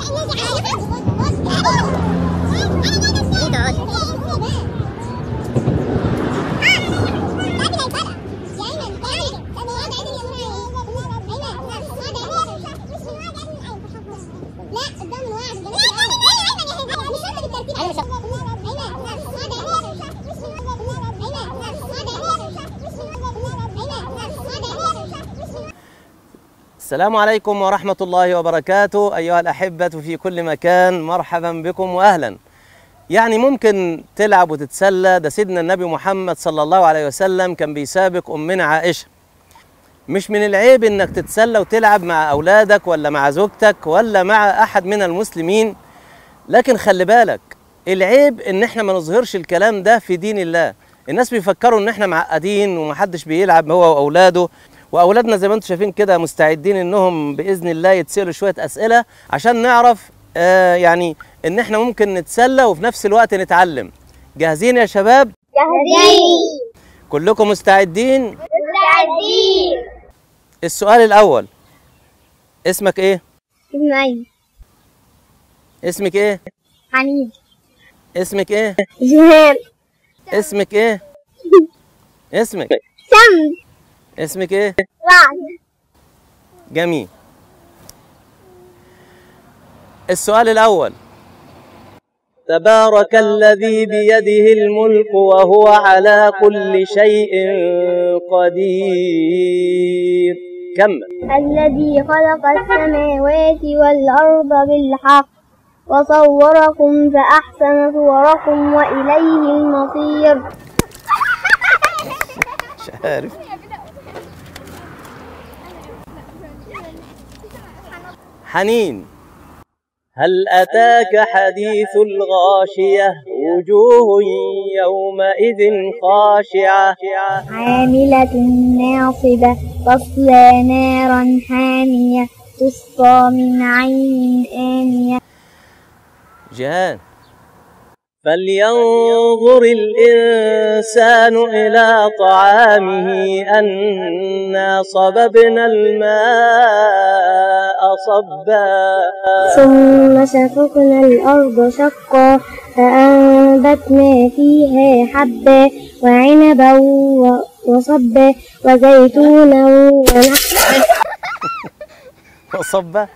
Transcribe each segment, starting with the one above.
السلام عليكم ورحمة الله وبركاته أيها الأحبة في كل مكان مرحبا بكم وأهلا يعني ممكن تلعب وتتسلى ده سيدنا النبي محمد صلى الله عليه وسلم كان بيسابق أمنا عائشة مش من العيب إنك تتسلى وتلعب مع أولادك ولا مع زوجتك ولا مع أحد من المسلمين لكن خلي بالك العيب إن إحنا ما نظهرش الكلام ده في دين الله الناس بيفكروا إن إحنا معقدين ومحدش بيلعب هو وأولاده واولادنا زي ما انتم شايفين كده مستعدين انهم باذن الله يتسالوا شويه اسئله عشان نعرف آه يعني ان احنا ممكن نتسلى وفي نفس الوقت نتعلم جاهزين يا شباب جاهزين كلكم مستعدين مستعدين السؤال الاول اسمك ايه اسمعي اسمك ايه حنين اسمك ايه جهان اسمك ايه اسمك سم اسمك ايه رعد جميل السؤال الأول تبارك الذي بيده الملك وهو على كل شيء قدير كمل الذي خلق السماوات والأرض بالحق وصوركم فأحسن صوركم وإليه المصير مش عارف حنين هل أتاك حديث الغاشية وجوه يومئذ خاشعة عاملة ناصبة تصلى نارا حامية تسقى من عين آنية جهان فلينظر الإنسان إلى طعامه أنا صببنا الماء صبا ثم شققنا الأرض شقا فأنبتنا فيها حبا وعنبا و- وصبا وزيتونا ونخلا وصبا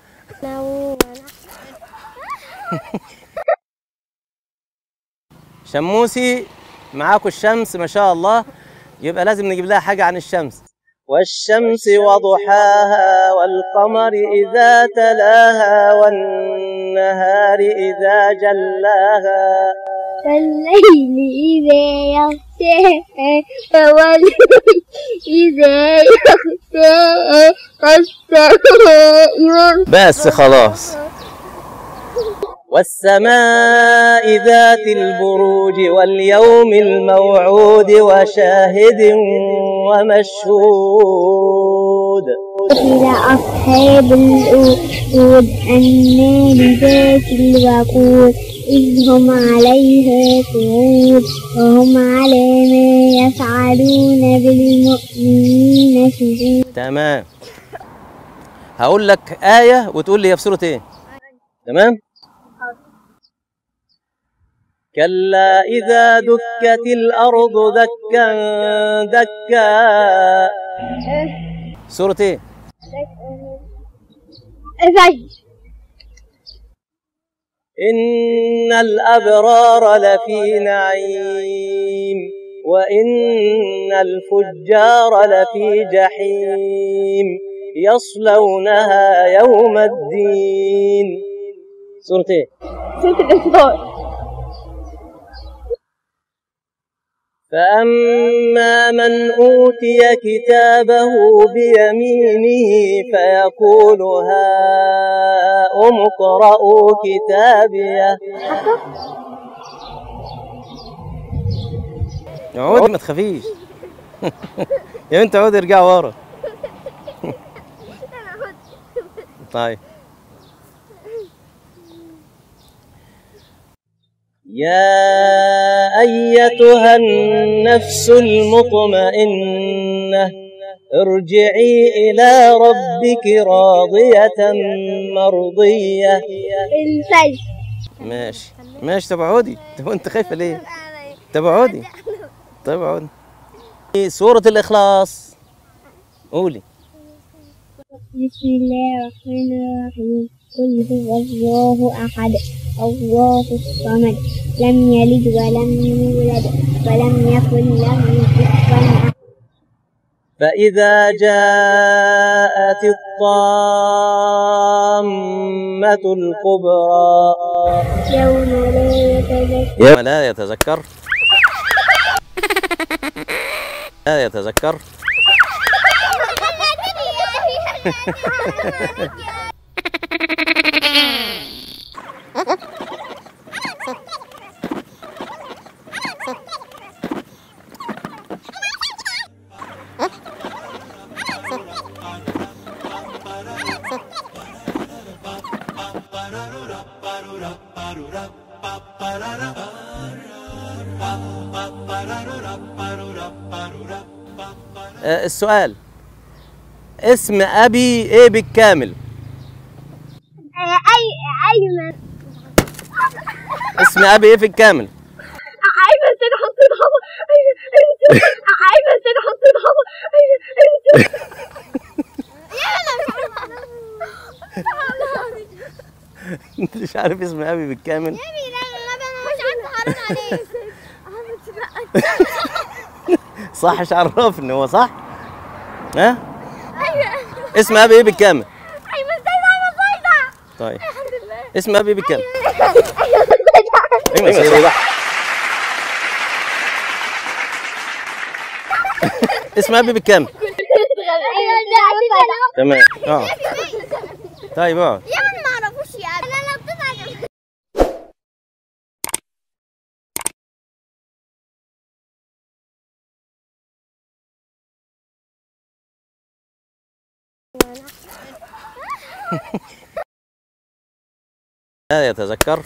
شموسي معاكم الشمس ما شاء الله يبقى لازم نجيب لها حاجة عن الشمس والشمس وضحاها والقمر إذا تلاها والنهار إذا جلاها والليل إذا يغشاها والليل إذا يغشاها والسماء بس خلاص والسماء ذات البروج واليوم الموعود وشاهد ومشهود إلى أصحاب الأخدود النار ذات الوقود إذ هم عليها قعود وهم على ما يفعلون بالمؤمنين شهود تمام هقول لك آية وتقول لي هي في سورة إيه تمام كلا إذا دكت الأرض دكا دكا سورة إيه إن الأبرار لفي نعيم وإن الفجار لفي جحيم يصلونها يوم الدين سورة إيه؟ سورة الإنفاق فأما من أوتي كتابه بيمينه فيقول هاؤم اقرءوا كتابيه عود ما تخافيش يا بنت عود ارجع ورا طيب يا أيتها النفس المطمئنة ارجعي إلى ربك راضية مرضية الفجر ماشي ماشي طب اقعدي طب انت خايفة ليه؟ طب اقعدي طب اقعدي سورة الإخلاص قولي بسم الله الرحمن الرحيم قل هو الله أحد الله الصمد لم يلد ولم يولد ولم يكن له كفوا أحد فإذا جاءت الطامة الكبرى يوم لا يتذكر يوم لا يتذكر لا يتذكر آه، السؤال اسم أبي إيه بالكامل أي أيمن اسم أبي إيه في الكامل أيمن سيد حسين حافظ أيمن سيد حسين حافظ انت مش عارف اسم أبي بالكامل صح مش عرفني هو صح ها اسم أبي إيه بالكامل طيب اسم أبي بالكامل ايوه سيدي اسم أبي بالكامل تمام اه طيب اقعد يا من ما اعرفوش يا ابني انا لو بتزعل لا يتذكر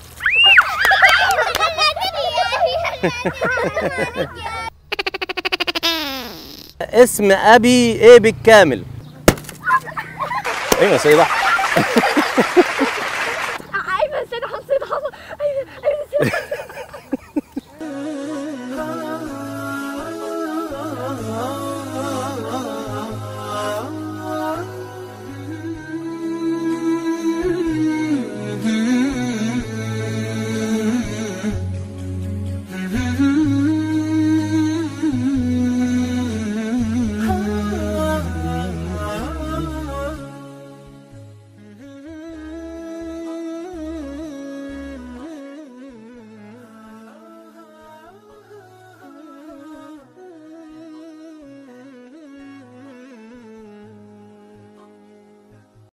اسم ابي ايه بالكامل ايوه سيدي